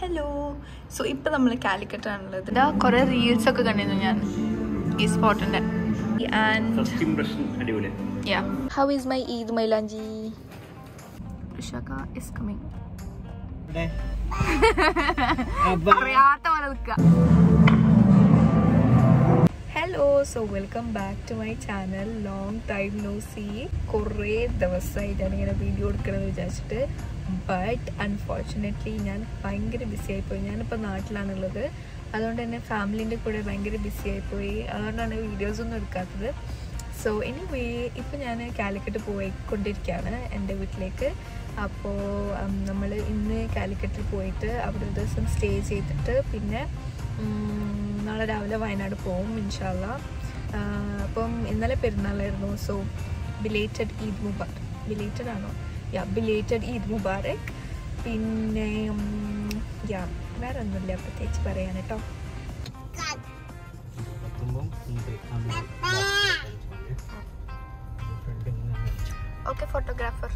Hello so ഇപ്പൊ നമ്മൾ കാലിക്കറ്റ് ആണുള്ളത് ഇതാ കുറെ റീൽസ് ഒക്കെ കണ്ടിരുന്നു ഞാൻ ഈ സ്പോട്ടിന്റെ ആൻഡ് ഫസ്റ്റ് ഇംപ്രഷൻ അടിപൊളി yeah how is my Eid mylanchi Rishaka is coming അറിയാത്ത പോലെ നിൽക്കുക hello so welcome back to my channel long time no see കുറേ ദിവസമായിട്ടാണ് ഇങ്ങനെ വീഡിയോ എടുക്കണമെന്ന് വിചാരിച്ചിട്ട് ബട്ട് അൺഫോർച്ചുനേറ്റ്ലി ഞാൻ ഭയങ്കര ബിസി ആയിപ്പോയി ഞാനിപ്പോൾ നാട്ടിലാണുള്ളത് അതുകൊണ്ട് തന്നെ ഫാമിലീൻ്റെ കൂടെ ഭയങ്കര ബിസി ആയിപ്പോയി അതുകൊണ്ടാണ് വീഡിയോസ് ഒന്നും എടുക്കാത്തത് സോ എനിവേ ഇപ്പം ഞാൻ കാലിക്കറ്റ് പോയിക്കൊണ്ടിരിക്കുകയാണ് എൻ്റെ വീട്ടിലേക്ക് അപ്പോൾ നമ്മൾ ഇന്ന് കാലിക്കറ്റിൽ പോയിട്ട് അവിടെ ഒരു ദിവസം സ്റ്റേ ചെയ്തിട്ട് പിന്നെ ഉം, നാളെ രാവിലെ വയനാട് പോവും ഇൻഷാല്ല അപ്പം ഇന്നലെ പെരുന്നാളായിരുന്നു so belated Eid Mubarak belated ആണോ യാ ബിലേറ്റഡ് ഈദ് മുബാറക് പിന്നെ ഉം, യാ വേറെ ഒന്നുമില്ല പ്രത്യേകിച്ച് പറയാൻ കേട്ടോ ഓക്കെ ഫോട്ടോഗ്രാഫർ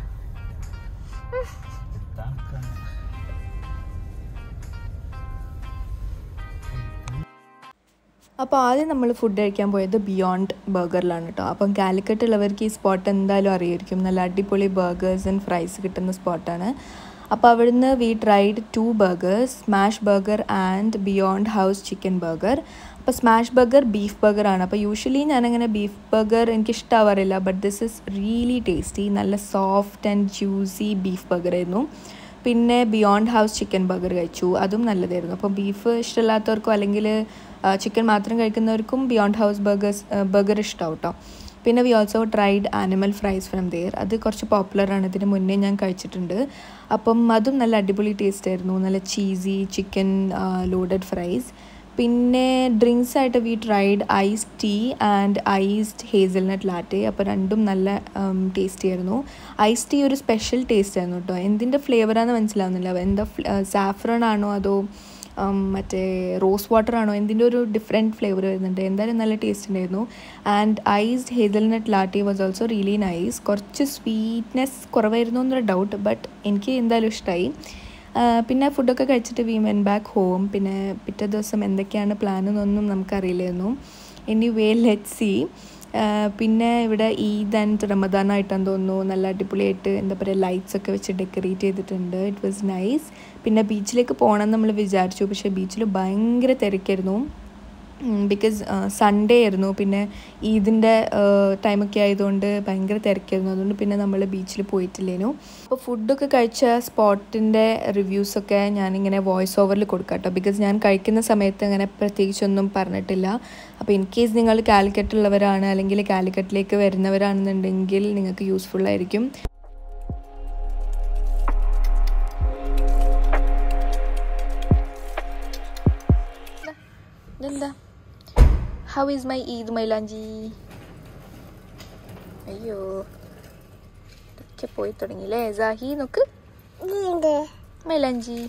അപ്പോൾ ആദ്യം നമ്മൾ ഫുഡ് കഴിക്കാൻ പോയത് ബിയോണ്ട് ബർഗറിലാണ് കേട്ടോ അപ്പം കാലിക്കറ്റ് ഉള്ളവർക്ക് ഈ സ്പോട്ട് എന്തായാലും അറിയായിരിക്കും നല്ല അടിപൊളി ബർഗേഴ്സ് ആൻഡ് ഫ്രൈസ് കിട്ടുന്ന സ്പോട്ടാണ് അപ്പോൾ അവിടുന്ന് we tried two burgers smash burger and Beyond House chicken burger അപ്പോൾ സ്മാഷ് ബർഗർ ബീഫ് ബർഗർ ആണ് അപ്പോൾ യൂഷ്വലി ഞാനങ്ങനെ ബീഫ് ബർഗർ എനിക്ക് ഇഷ്ടമാവാറില്ല but this is really tasty നല്ല soft and juicy beef burger ആയിരുന്നു പിന്നെ ബിയോണ്ട് ഹൗസ് ചിക്കൻ ബർഗർ കഴിച്ചു അതും നല്ലതായിരുന്നു അപ്പോൾ ബീഫ് ഇഷ്ടമില്ലാത്തവർക്കോ അല്ലെങ്കിൽ ചിക്കൻ മാത്രം കഴിക്കുന്നവർക്കും ബിയോണ്ട് ഹൗസ് ബർഗേഴ്സ് ബർഗർ ഇഷ്ടമാവും കേട്ടോ പിന്നെ we also tried animal fries from there അത് കുറച്ച് പോപ്പുലറാണ് ഇതിന് മുന്നേ ഞാൻ കഴിച്ചിട്ടുണ്ട് അപ്പം അതും നല്ല അടിപൊളി ടേസ്റ്റ് ആയിരുന്നു നല്ല ചീസി ചിക്കൻ ലോഡഡ് ഫ്രൈസ് പിന്നെ ഡ്രിങ്ക്സ് ആയിട്ട് we tried ice tea and iced hazelnut latte അപ്പോൾ രണ്ടും നല്ല ടേസ്റ്റി ആയിരുന്നു ഐസ് ടീ ഒരു സ്പെഷ്യൽ ടേസ്റ്റ് ആയിരുന്നു കേട്ടോ എന്തിൻ്റെ ഫ്ലേവറാണെന്ന് മനസ്സിലാവുന്നില്ല എന്താ സാഫ്രൺ ആണോ അതോ ഉം, മറ്റേ റോസ് വാട്ടർ ആണോ എന്തിൻ്റെ ഒരു ഡിഫറെൻറ്റ് ഫ്ലേവർ വരുന്നുണ്ട് എന്തായാലും നല്ല ടേസ്റ്റ് ഉണ്ടായിരുന്നു and iced hazelnut latte was also really nice കുറച്ച് സ്വീറ്റ്നെസ് കുറവായിരുന്നു എന്നൊരു ഡൗട്ട് ബട്ട് എനിക്ക് എന്തായാലും ഇഷ്ടമായി പിന്നെ ഫുഡൊക്കെ കഴിച്ചിട്ട് വി വെൻ ബാക്ക് ഹോം പിന്നെ പിറ്റേ ദിവസം എന്തൊക്കെയാണ് പ്ലാൻ എന്നൊന്നും നമുക്കറിയില്ലായിരുന്നു എനി വേ ലെറ്റ് സി പിന്നെ ഇവിടെ ഈദ് ആൻഡ് റമദാനായിട്ടാന്ന് തോന്നുന്നു നല്ല അടിപൊളിയായിട്ട് എന്താ പറയുക ലൈറ്റ്സ് ഒക്കെ വെച്ച് ഡെക്കറേറ്റ് ചെയ്തിട്ടുണ്ട് ഇറ്റ് വാസ് നൈസ് പിന്നെ ബീച്ചിലേക്ക് പോകണം എന്ന് നമ്മൾ വിചാരിച്ചു പക്ഷേ ബീച്ചിൽ ഭയങ്കര തിരക്കായിരുന്നു ബിക്കോസ് സൺഡേ ആയിരുന്നു പിന്നെ ഈദിൻ്റെ ടൈമൊക്കെ ആയതുകൊണ്ട് ഭയങ്കര തിരക്കായിരുന്നു അതുകൊണ്ട് പിന്നെ നമ്മൾ ബീച്ചിൽ പോയിട്ടില്ലേനു അപ്പോൾ ഫുഡൊക്കെ കഴിച്ച സ്പോട്ടിൻ്റെ റിവ്യൂസൊക്കെ ഞാനിങ്ങനെ വോയിസ് ഓവറിൽ കൊടുക്കാം കേട്ടോ ബിക്കോസ് ഞാൻ കഴിക്കുന്ന സമയത്ത് അങ്ങനെ പ്രത്യേകിച്ചൊന്നും പറഞ്ഞിട്ടില്ല അപ്പോൾ ഇൻ കേസ് നിങ്ങൾ കാലിക്കറ്റുള്ളവരാണ് അല്ലെങ്കിൽ കാലിക്കറ്റിലേക്ക് വരുന്നവരാണെന്നുണ്ടെങ്കിൽ നിങ്ങൾക്ക് യൂസ്ഫുൾ ആയിരിക്കും ഇതെന്താ ഹൗ ഈസ് മൈ ഈദ് മൈലാഞ്ചി അയ്യോ ഇതൊക്കെ പോയി തുടങ്ങിയില്ലേ സാഹി നോക്ക് മൈലാഞ്ചി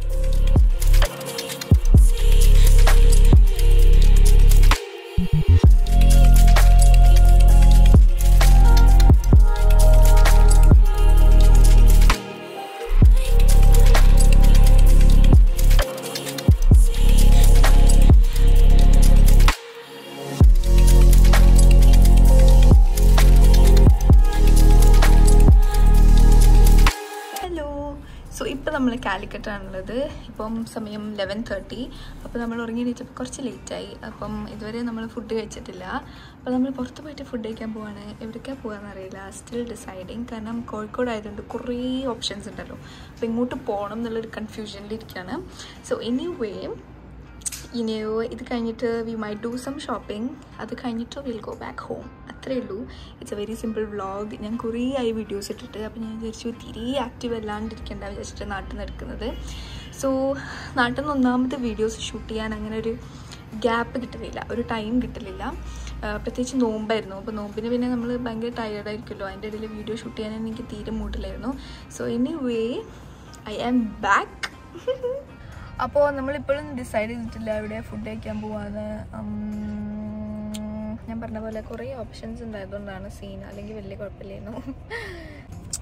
ഹലോ സോ ഇപ്പം നമ്മൾ കാലിക്കറ്റ് ആണുള്ളത് ഇപ്പം സമയം ലെവൻ തേർട്ടി അപ്പോൾ നമ്മൾ ഉറങ്ങി എണീറ്റപ്പോൾ കുറച്ച് ലേറ്റായി അപ്പം ഇതുവരെ നമ്മൾ ഫുഡ് കഴിച്ചിട്ടില്ല അപ്പോൾ നമ്മൾ പുറത്ത് പോയിട്ട് ഫുഡ് കഴിക്കാൻ പോവാണ് എവിടേക്കാണ് പോകാമെന്ന് അറിയില്ല സ്റ്റിൽ ഡിസൈഡിങ് കാരണം കോഴിക്കോട് ആയതുകൊണ്ട് കുറേ ഓപ്ഷൻസ് ഉണ്ടല്ലോ അപ്പോൾ ഇങ്ങോട്ട് പോകണം എന്നുള്ളൊരു കൺഫ്യൂഷനിലിരിക്കുകയാണ് സോ എനിവേ ഇനിയോ ഇത് കഴിഞ്ഞിട്ട് we may do some shopping അത് കഴിഞ്ഞിട്ട് വിൽ ഗോ ബാക്ക് ഹോം അത്രേ ഉള്ളൂ it's a very simple vlog ഞാൻ കുറേ ആയി വീഡിയോസ് ഇട്ടിട്ട് അപ്പോൾ ഞാൻ വിചാരിച്ചു തീരെ ആക്റ്റീവ് അല്ലാണ്ടിരിക്കേണ്ട വിചാരിച്ചിട്ട് നാട്ടിൽ നിന്ന് എടുക്കുന്നത് സോ നാട്ടിൽ നിന്ന് ഒന്നാമത് വീഡിയോസ് ഷൂട്ട് ചെയ്യാൻ അങ്ങനെ ഒരു ഗ്യാപ്പ് കിട്ടലില്ല ഒരു ടൈം കിട്ടലില്ല ആ, പ്രത്യേകിച്ച് നോമ്പായിരുന്നു അപ്പോൾ നോമ്പിന് പിന്നെ നമ്മൾ ഭയങ്കര ടയേർഡായിരിക്കുമല്ലോ അതിൻ്റെ ഇടയിൽ വീഡിയോ ഷൂട്ട് ചെയ്യാൻ എനിക്ക് തീരെ മൂട്ടിലായിരുന്നു so anyway I am back അപ്പോൾ നമ്മളിപ്പോഴും ഡിസൈഡ് ചെയ്തിട്ടില്ല എവിടെ ഫുഡ് കഴിക്കാൻ പോവാന്ന് ഉം, ഞാൻ പറഞ്ഞ പോലെ കുറേ ഓപ്ഷൻസ് ഉണ്ടായതുകൊണ്ടാണ് സീൻ അല്ലെങ്കിൽ വലിയ കുഴപ്പമില്ലായിരുന്നു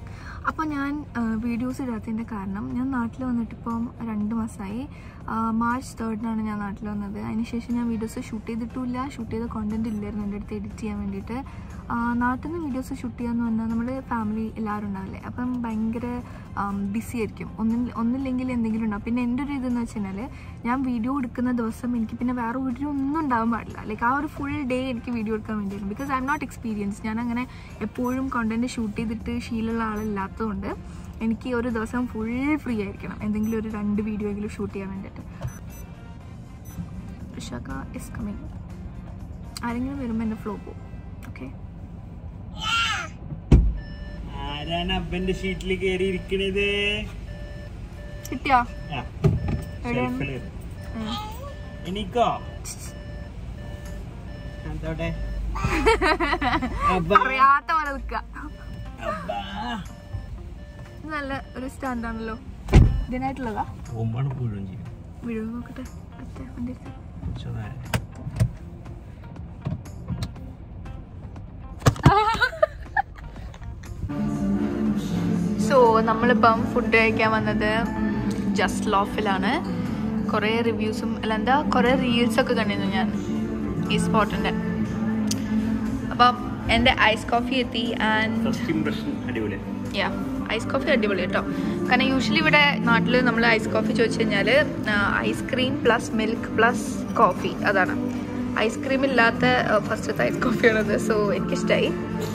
അപ്പോൾ ഞാൻ വീഡിയോസ് ഇടാത്തതിൻ്റെ കാരണം ഞാൻ നാട്ടിൽ വന്നിട്ട് ഇപ്പം രണ്ട് മാസമായി മാർച്ച് തേർഡിനാണ് ഞാൻ നാട്ടിൽ വന്നത് അതിനുശേഷം ഞാൻ വീഡിയോസ് ഷൂട്ട് ചെയ്തിട്ടില്ല ഷൂട്ട് ചെയ്ത കോണ്ടന്റ് ഇല്ലായിരുന്നു എൻ്റെ അടുത്ത് എഡിറ്റ് ചെയ്യാൻ വേണ്ടിയിട്ട് ആ, നാട്ടിൽ നിന്ന് വീഡിയോസ് ഷൂട്ട് ചെയ്യാന്ന് പറഞ്ഞാൽ നമ്മൾ ഫാമിലി എല്ലാവരും ഉണ്ടാവില്ലേ അപ്പം ഭയങ്കര ബിസി ആയിരിക്കും ഒന്നും ഒന്നില്ലെങ്കിൽ എന്തെങ്കിലും ഉണ്ടാവും പിന്നെ എൻ്റെ ഒരു ഇതെന്ന് വെച്ച് കഴിഞ്ഞാൽ ഞാൻ വീഡിയോ എടുക്കുന്ന ദിവസം എനിക്ക് പിന്നെ വേറെ ഒരു ഒന്നും ഉണ്ടാവാൻ പാടില്ല ലൈക്ക് ആ ഒരു ഫുൾ ഡേ എനിക്ക് വീഡിയോ എടുക്കാൻ വേണ്ടിയിരുന്നു because I am not experience ഞാൻ അങ്ങനെ എപ്പോഴും കണ്ടന്റ് ഷൂട്ട് ചെയ്തിട്ട് ശീലമുള്ള ആളില്ലാത്തതുകൊണ്ട് എനിക്ക് ഒരു ദിവസം ഫുൾ ഫ്രീ ആയിരിക്കണം എന്തെങ്കിലും ഒരു രണ്ട് വീഡിയോ എങ്കിലും ഷൂട്ട് ചെയ്യാൻ വേണ്ടിയിട്ട് ഋഷാക്ക ഇസ് കമ്മിങ് ആരെങ്കിലും വരുമ്പോൾ എൻ്റെ ഫ്ലോ പോകും ഓക്കെ ആരാണ് അപ്പന്റെ ഷീറ്റിൽ കയറി ഇരിക്കണത് കിട്ടിയോ ആ, എവിടെയാണ്? ഷെൽഫില്. ഉം. എണീക്കോ അതോടെ അബ്ബാ. അറിയാത്ത പോലെ നിൽക്കുക അബ്ബാ. ഇത് നല്ല ഒരു സ്റ്റാൻഡാണല്ലോ ഇതിനായിട്ടുള്ളതാ ഓമ്പാണ് മുഴുവൻ ചെയ്യും വീഡിയോ നോക്കട്ടെ അടുത്ത വണ്ടി എടുത്ത്. കുറച്ച് നേരം. സോ നമ്മളിപ്പം ഫുഡ് കഴിക്കാൻ വന്നത് ജസ്റ്റ് ലോഫിലാണ് കുറേ റിവ്യൂസും അല്ല എന്താ കുറേ റീൽസൊക്കെ കണ്ടിരുന്നു ഞാൻ ഈ സ്പോട്ടിൻ്റെ അപ്പം എൻ്റെ ഐസ് കോഫി എത്തി ആൻഡ് ഫസ്റ്റ് ഇംപ്രഷൻ അടിപൊളി യാ ഐസ് കോഫി അടിപൊളി കേട്ടോ കാരണം യൂഷ്വലി ഇവിടെ നാട്ടിൽ നമ്മൾ ഐസ് കോഫി ചോദിച്ചു കഴിഞ്ഞാൽ ice cream plus milk plus coffee അതാണ് ഐസ്ക്രീം ഇല്ലാത്ത ഫസ്റ്റത്തെ ഐസ് കോഫിയാണത് സോ എനിക്കിഷ്ടമായി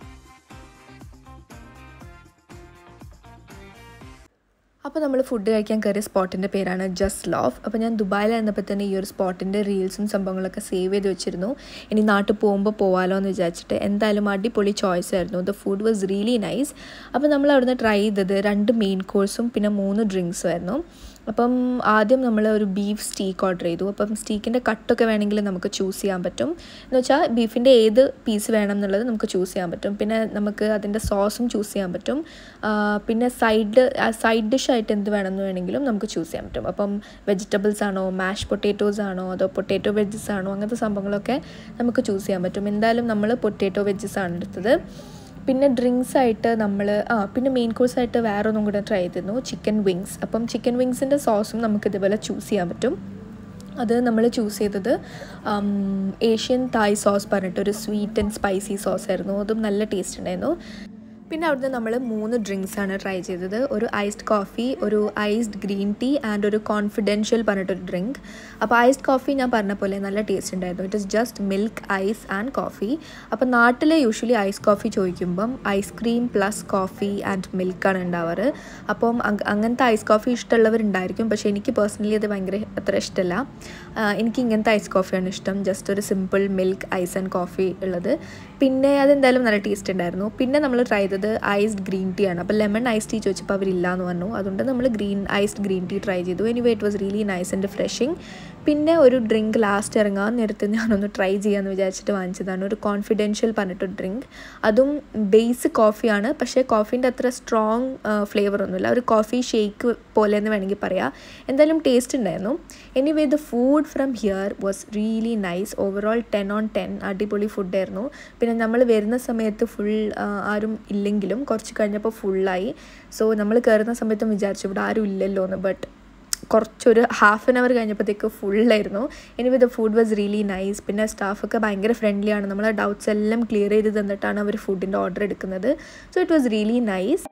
അപ്പോൾ നമ്മൾ ഫുഡ് കഴിക്കാൻ കയറിയ സ്പോട്ടിൻ്റെ പേരാണ് ജസ്റ്റ് ലോഫ് അപ്പോൾ ഞാൻ ദുബായിലായിരുന്നപ്പോൾ തന്നെ ഈ ഒരു സ്പോട്ടിൻ്റെ റീൽസും സംഭവങ്ങളൊക്കെ സേവ് ചെയ്ത് വെച്ചിരുന്നു ഇനി നാട്ടിൽ പോകുമ്പോൾ പോകാമല്ലോ എന്ന് വിചാരിച്ചിട്ട് എന്തായാലും അടിപൊളി ചോയ്സ് ആയിരുന്നു the food was really nice അപ്പോൾ നമ്മൾ അവിടുന്ന് ട്രൈ ചെയ്തത് രണ്ട് മെയിൻ കോഴ്സും പിന്നെ മൂന്ന് ഡ്രിങ്ക്സും ആയിരുന്നു അപ്പം ആദ്യം നമ്മൾ ഒരു ബീഫ് സ്റ്റീക്ക് ഓർഡർ ചെയ്തു അപ്പം സ്റ്റീക്കിൻ്റെ കട്ടൊക്കെ വേണമെങ്കിൽ നമുക്ക് ചൂസ് ചെയ്യാൻ പറ്റും എന്ന് വെച്ചാൽ ബീഫിൻ്റെ ഏത് പീസ് വേണം എന്നുള്ളത് നമുക്ക് ചൂസ് ചെയ്യാൻ പറ്റും പിന്നെ നമുക്ക് അതിൻ്റെ സോസും ചൂസ് ചെയ്യാൻ പറ്റും ആ, പിന്നെ സൈഡ് സൈഡ് ഡിഷ് ആയിട്ട് എന്ത് വേണമെന്ന് വേണമെങ്കിലും നമുക്ക് ചൂസ് ചെയ്യാൻ പറ്റും അപ്പം വെജിറ്റബിൾസ് ആണോ മാഷ് പൊട്ടേറ്റോസ് ആണോ അതോ പൊട്ടേറ്റോ വെജസ് ആണോ അങ്ങനത്തെ സംഭവങ്ങളൊക്കെ നമുക്ക് ചൂസ് ചെയ്യാൻ പറ്റും എന്തായാലും നമ്മൾ പൊട്ടേറ്റോ വെജസ് ആണ് എടുത്തത് പിന്നെ ഡ്രിങ്ക്സ് ആയിട്ട് നമ്മൾ ആ പിന്നെ മെയിൻ കോഴ്സ് ആയിട്ട് വേറെ ഒന്നും കൂടെ ട്രൈ ചെയ്തിരുന്നു ചിക്കൻ വിങ്സ് അപ്പം ചിക്കൻ വിങ്സിൻ്റെ സോസും നമുക്ക് ഇതുപോലെ ചൂസ് ചെയ്യാൻ പറ്റും അത് നമ്മൾ ചൂസ് ചെയ്തത് ഉം, ഏഷ്യൻ തായ് സോസ് പറഞ്ഞിട്ട് ഒരു സ്വീറ്റ് ആൻഡ് സ്പൈസി സോസ് ആയിരുന്നു അതും നല്ല ടേസ്റ്റ് ഉണ്ടായിരുന്നു പിന്നെ അവിടുന്ന് നമ്മൾ മൂന്ന് ഡ്രിങ്ക്സ് ആണ് ട്രൈ ചെയ്തത് ഒരു ഐസ്ഡ് കോഫി ഒരു ഐസ്ഡ് ഗ്രീൻ ടീ ആൻഡ് ഒരു കോൺഫിഡൻഷ്യൽ പറഞ്ഞിട്ടൊരു ഡ്രിങ്ക് അപ്പോൾ ഐസ്ഡ് കോഫി ഞാൻ പറഞ്ഞ പോലെ നല്ല ടേസ്റ്റ് ഉണ്ടായിരുന്നു it is just milk ice and coffee അപ്പോൾ നാട്ടിൽ യൂഷ്വലി ഐസ് കോഫി ചോദിക്കുമ്പം ഐസ്ക്രീം പ്ലസ് കോഫി ആൻഡ് മിൽക്കാണ് ഉണ്ടാവാറ് അപ്പം അങ്- അങ്ങനത്തെ ഐസ് കോഫി ഇഷ്ടമുള്ളവരുണ്ടായിരിക്കും പക്ഷേ എനിക്ക് പേഴ്സണലി അത് ഭയങ്കര അത്ര ഇഷ്ടമല്ല ആ, എനിക്ക് ഇങ്ങനത്തെ ഐസ് കോഫിയാണ് ഇഷ്ടം ജസ്റ്റ് ഒരു simple milk ice and coffee ഉള്ളത് പിന്നെ അതെന്തായാലും നല്ല ടേസ്റ്റ് ഉണ്ടായിരുന്നു പിന്നെ നമ്മൾ ട്രൈ ചെയ്തത് ഐസ്ഡ് ഗ്രീൻ ടീ ആണ് അപ്പോൾ ലെമൺ ഐസ് ടീ ചോദിച്ചപ്പോൾ അവരില്ല എന്ന് പറഞ്ഞു അതുകൊണ്ട് നമ്മൾ green iced green tea try ചെയ്തു anyway it was really nice and freshing പിന്നെ ഒരു ഡ്രിങ്ക് ലാസ്റ്റ് ഇറങ്ങാൻ നേരത്ത് ഞാനൊന്ന് ട്രൈ ചെയ്യാമെന്ന് വിചാരിച്ചിട്ട് വാങ്ങിച്ചതാണ് ഒരു കോൺഫിഡൻഷ്യൽ പറഞ്ഞിട്ടൊരു ഡ്രിങ്ക് അതും ബേസ് കോഫിയാണ് പക്ഷേ കോഫീൻ്റെ അത്ര സ്ട്രോങ് ഫ്ലേവർ ഒന്നുമില്ല ഒരു കോഫി ഷേക്ക് പോലെ എന്ന് വേണമെങ്കിൽ പറയാം എന്തായാലും ടേസ്റ്റ് ഉണ്ടായിരുന്നു anyway the food from here was really nice overall ten on ten അടിപൊളി ഫുഡായിരുന്നു പിന്നെ നമ്മൾ വരുന്ന സമയത്ത് ഫുൾ ആരും ഇല്ലെങ്കിലും കുറച്ച് കഴിഞ്ഞപ്പോൾ ഫുള്ളായി സോ നമ്മൾ കയറുന്ന സമയത്തും വിചാരിച്ചു ഇവിടെ ആരും ഇല്ലല്ലോ എന്ന് ബട്ട് കുറച്ചൊരു ഹാഫ് ആൻ അവർ കഴിഞ്ഞപ്പോഴത്തേക്ക് ഫുള്ളായിരുന്നു anyway the food was really nice പിന്നെ സ്റ്റാഫൊക്കെ ഭയങ്കര ഫ്രണ്ട്ലി ആണ് നമ്മളെ ഡൗട്ട്സ് എല്ലാം ക്ലിയർ ചെയ്ത് തന്നിട്ടാണ് അവർ ഫുഡിൻ്റെ ഓർഡർ എടുക്കുന്നത് so it was really nice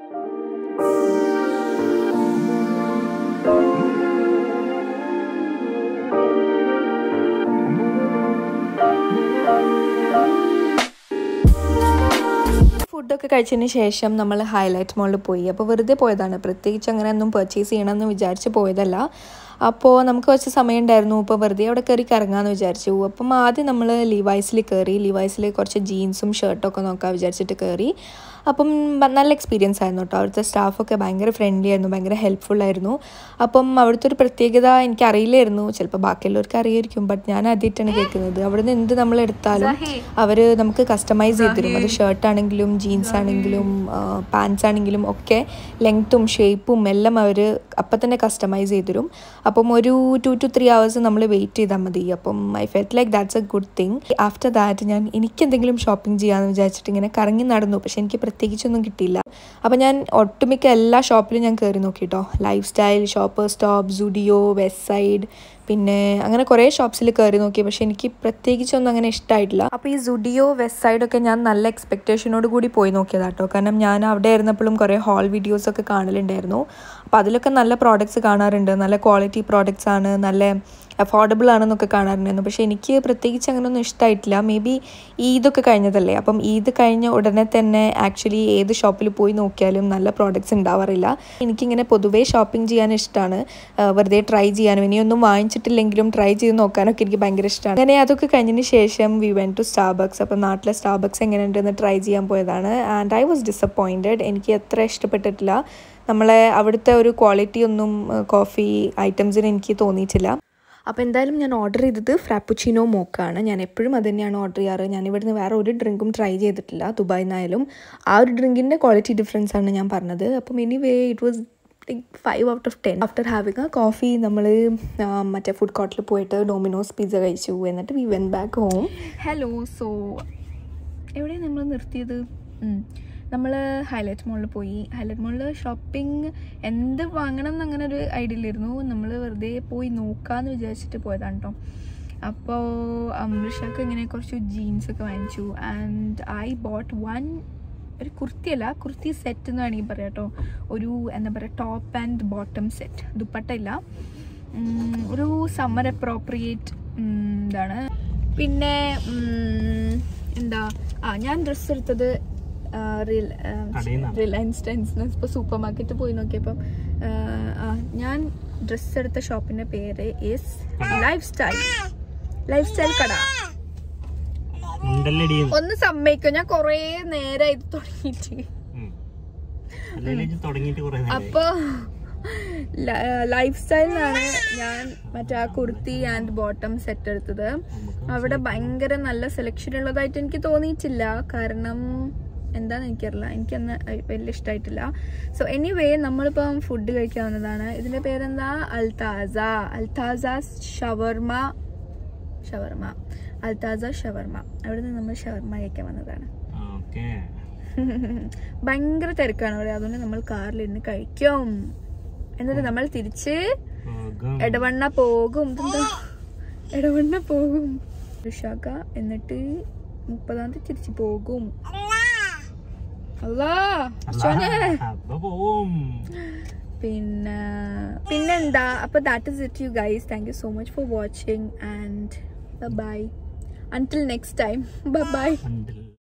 ഫുഡൊക്കെ കഴിച്ചതിന് ശേഷം നമ്മൾ ഹൈലൈറ്റ് മോളിൽ പോയി അപ്പോൾ വെറുതെ പോയതാണ് പ്രത്യേകിച്ച് അങ്ങനെ ഒന്നും പർച്ചേസ് ചെയ്യണമെന്ന് വിചാരിച്ച് പോയതല്ല അപ്പോൾ നമുക്ക് കുറച്ച് സമയം ഉണ്ടായിരുന്നു അപ്പോൾ വെറുതെ അവിടെ കയറി കറങ്ങാമെന്ന് വിചാരിച്ചു അപ്പം ആദ്യം നമ്മൾ ലിവൈസിൽ കയറി ലിവൈസിൽ കുറച്ച് ജീൻസും ഷർട്ടൊക്കെ നോക്കാൻ വിചാരിച്ചിട്ട് കയറി അപ്പം ബ- നല്ല എക്സ്പീരിയൻസ് ആയിരുന്നു കേട്ടോ അവിടുത്തെ സ്റ്റാഫൊക്കെ ഭയങ്കര ഫ്രണ്ട്ലി ആയിരുന്നു ഭയങ്കര ഹെൽപ്ഫുൾ ആയിരുന്നു അപ്പം അവിടുത്തെ ഒരു പ്രത്യേകത എനിക്ക് അറിയില്ലായിരുന്നു ചിലപ്പോൾ ബാക്കിയുള്ളവർക്ക് അറിയായിരിക്കും ബട്ട് ഞാൻ ആദ്യമായിട്ടാണ് കേൾക്കുന്നത് അവിടെ നിന്ന് എന്ത് നമ്മൾ എടുത്താലും അവർ നമുക്ക് കസ്റ്റമൈസ് ചെയ്ത് തരും അത് ഷർട്ട് ആണെങ്കിലും ജീൻസ് ആണെങ്കിലും പാൻസ് ആണെങ്കിലും ഒക്കെ ലെങ്ത്തും ഷേപ്പും എല്ലാം അവർ അപ്പം തന്നെ കസ്റ്റമൈസ് ചെയ്ത് തരും അപ്പം ഒരു ടു ടു ത്രീ ഹവേഴ്സ് നമ്മൾ വെയിറ്റ് ചെയ്താൽ മതി അപ്പം I felt like that's a good thing after that ഞാൻ എനിക്ക് എന്തെങ്കിലും ഷോപ്പിംഗ് ചെയ്യാമെന്ന് വിചാരിച്ചിട്ട് ഇങ്ങനെ കറങ്ങി നടന്നു പക്ഷെ എനിക്ക് പ്രത്യേകിച്ചൊന്നും കിട്ടിയില്ല അപ്പോൾ ഞാൻ ഒട്ടുമിക്ക എല്ലാ ഷോപ്പിലും ഞാൻ കയറി നോക്കി കേട്ടോ Lifestyle Shoppers Stop Zudio Westside പിന്നെ അങ്ങനെ കുറേ ഷോപ്സിൽ കയറി നോക്കി പക്ഷേ എനിക്ക് പ്രത്യേകിച്ചൊന്നും അങ്ങനെ ഇഷ്ടമായിട്ടില്ല അപ്പോൾ ഈ സുഡിയോ വെസ്റ്റ് സൈഡൊക്കെ ഞാൻ നല്ല എക്സ്പെക്റ്റേഷനോട് കൂടി പോയി നോക്കിയതാട്ടോ കാരണം ഞാൻ അവിടെ ആയിരുന്നപ്പോഴും കുറേ ഹോൾ വീഡിയോസൊക്കെ കാണലുണ്ടായിരുന്നു അപ്പോൾ അതിലൊക്കെ നല്ല പ്രോഡക്റ്റ്സ് കാണാറുണ്ട് നല്ല ക്വാളിറ്റി പ്രോഡക്റ്റ്സ് ആണ് നല്ല അഫോർഡബിൾ ആണെന്നൊക്കെ കാണാറുണ്ടായിരുന്നു പക്ഷേ എനിക്ക് പ്രത്യേകിച്ച് അങ്ങനെയൊന്നും ഇഷ്ടമായിട്ടില്ല മേ ബി ഈദൊക്കെ കഴിഞ്ഞതല്ലേ അപ്പം ഈദ് കഴിഞ്ഞ ഉടനെ തന്നെ ആക്ച്വലി ഏത് ഷോപ്പിൽ പോയി നോക്കിയാലും നല്ല പ്രോഡക്റ്റ്സ് ഉണ്ടാവാറില്ല എനിക്കിങ്ങനെ പൊതുവേ ഷോപ്പിംഗ് ചെയ്യാൻ ഇഷ്ടമാണ് വെറുതെ ട്രൈ ചെയ്യാനും ഇനിയൊന്നും വാങ്ങിച്ചിട്ടില്ലെങ്കിലും ട്രൈ ചെയ്ത് നോക്കാനൊക്കെ എനിക്ക് ഭയങ്കര ഇഷ്ടമാണ് അങ്ങനെ അതൊക്കെ കഴിഞ്ഞതിന് ശേഷം വി വെൻ ടു സ്റ്റാർബക്സ് അപ്പം നാട്ടിലെ സ്റ്റാർബക്സ് എങ്ങനെയുണ്ടെന്ന് ട്രൈ ചെയ്യാൻ പോയതാണ് ആൻഡ് ഐ വാസ് ഡിസപ്പോയിൻറ്റഡ് എനിക്ക് അത്ര ഇഷ്ടപ്പെട്ടിട്ടില്ല നമ്മളെ അവിടുത്തെ ഒരു ക്വാളിറ്റി ഒന്നും കോഫി ഐറ്റംസിന് എനിക്ക് തോന്നിയിട്ടില്ല അപ്പോൾ എന്തായാലും ഞാൻ ഓർഡർ ചെയ്തത് ഫ്രാപ്പുച്ചിനോ മോക്കാണ് ഞാൻ എപ്പോഴും അത് തന്നെയാണ് ഓർഡർ ചെയ്യാറ് ഞാൻ ഇവിടുന്ന് വേറെ ഒരു ഡ്രിങ്കും ട്രൈ ചെയ്തിട്ടില്ല ദുബായിൽ നിന്നായാലും ആ ഒരു ഡ്രിങ്കിൻ്റെ ക്വാളിറ്റി ഡിഫറൻസ് ആണ് ഞാൻ പറഞ്ഞത് അപ്പം anyway it was like five out of ten after having ആ കോഫി നമ്മൾ മറ്റേ ഫുഡ് കോർട്ടിൽ പോയിട്ട് ഡൊമിനോസ് പിസ്സ കഴിച്ചു എന്നിട്ട് we went back home hello so എവിടെയാണ് നമ്മൾ നിർത്തിയത് നമ്മൾ ഹൈലൈറ്റ് മോളിൽ പോയി ഹൈലൈറ്റ് മോളിൽ ഷോപ്പിംഗ് എന്ത് വാങ്ങണം എന്ന് അങ്ങനെ ഒരു ഐഡിയ ഇല്ലായിരുന്നു നമ്മൾ വെറുതെ പോയി നോക്കാമെന്ന് വിചാരിച്ചിട്ട് പോയതാണ് കേട്ടോ അപ്പോൾ അമൃഷക്ക് ഇങ്ങനെ കുറച്ച് ജീൻസൊക്കെ വാങ്ങിച്ചു ആൻഡ് ഐ ബോട്ട് വൺ ഒരു കുർത്തിയല്ല കുർത്തി സെറ്റ് എന്ന് വേണമെങ്കിൽ പറയാം കേട്ടോ ഒരു എന്താ പറയുക top and bottom set dupatta ഇല്ല ഉം, ഒരു സമ്മർ അപ്രോപ്രിയേറ്റ് ഇതാണ് പിന്നെ ഉം, എന്താ ആ ഞാൻ ഡ്രസ്സ് എടുത്തത് ആ, റിൽ ആ, കടയിൽന്നാ? റിലയൻസ് ട്രെൻഡ്സിന് ഇപ്പോൾ സൂപ്പർ മാർക്കറ്റിൽ പോയി നോക്കിയപ്പം ആ, ആ, ഞാൻ ഡ്രസ്സ് എടുത്ത ഷോപ്പിൻ്റെ പേര് is Lifestyle Lifestyle കട ഉണ്ടല്ലടി ഒന്ന് സമ്മതിക്കോ ഞാൻ കുറേ നേരമായി ഇത് തുടങ്ങിയിട്ട് അല്ലെങ്കിൽ തുടങ്ങിയിട്ട് കുറെ നേരമായി. അപ്പൊ ലൈഫ് സ്റ്റൈലിനാണ് ഞാൻ മറ്റേ ആ കുർത്തി ആൻഡ് ബോട്ടം സെറ്റ് എടുത്തത് നമുക്ക് അവിടെ ഭയങ്കര നല്ല സെലക്ഷൻ ഉള്ളതായിട്ട് എനിക്ക് തോന്നിയിട്ടില്ല കാരണം എന്താന്ന് എനിക്കറിയില്ല എനിക്കന്ന് വലിയ ഇഷ്ടമായിട്ടില്ല സോ എനിവേ നമ്മളിപ്പം ഫുഡ് കഴിക്കാൻ വന്നതാണ് ഇതിന്റെ പേരെന്താ അൽത്താസ അൽത്താസ ഷവർമ ഷവർമ അൽത്താസ ഷവർമ അവിടെ നിന്ന് നമ്മൾ ഷവർമ കഴിക്കാൻ വന്നതാണ് ആ, ഓക്കേ ഭയങ്കര തിരക്കാണ് അവിടെ അതുകൊണ്ട് നമ്മൾ കാറിലിരുന്ന് കഴിക്കും എന്നിട്ട് നമ്മൾ തിരിച്ച് പോകും. എടവണ്ണ പോകും ഇതെന്താ എടവണ്ണ പോകും വിശാഖ എന്നിട്ട് മുപ്പതാം തീയതി തിരിച്ചു പോകും അല്ലാ അച്ഛനെ. അപ്പൊ പോവും പിന്നെ പിന്നെന്താ അപ്പൊ that is it you guys thank you so much for watching and bye until next time bye ഉണ്ടല്ലോ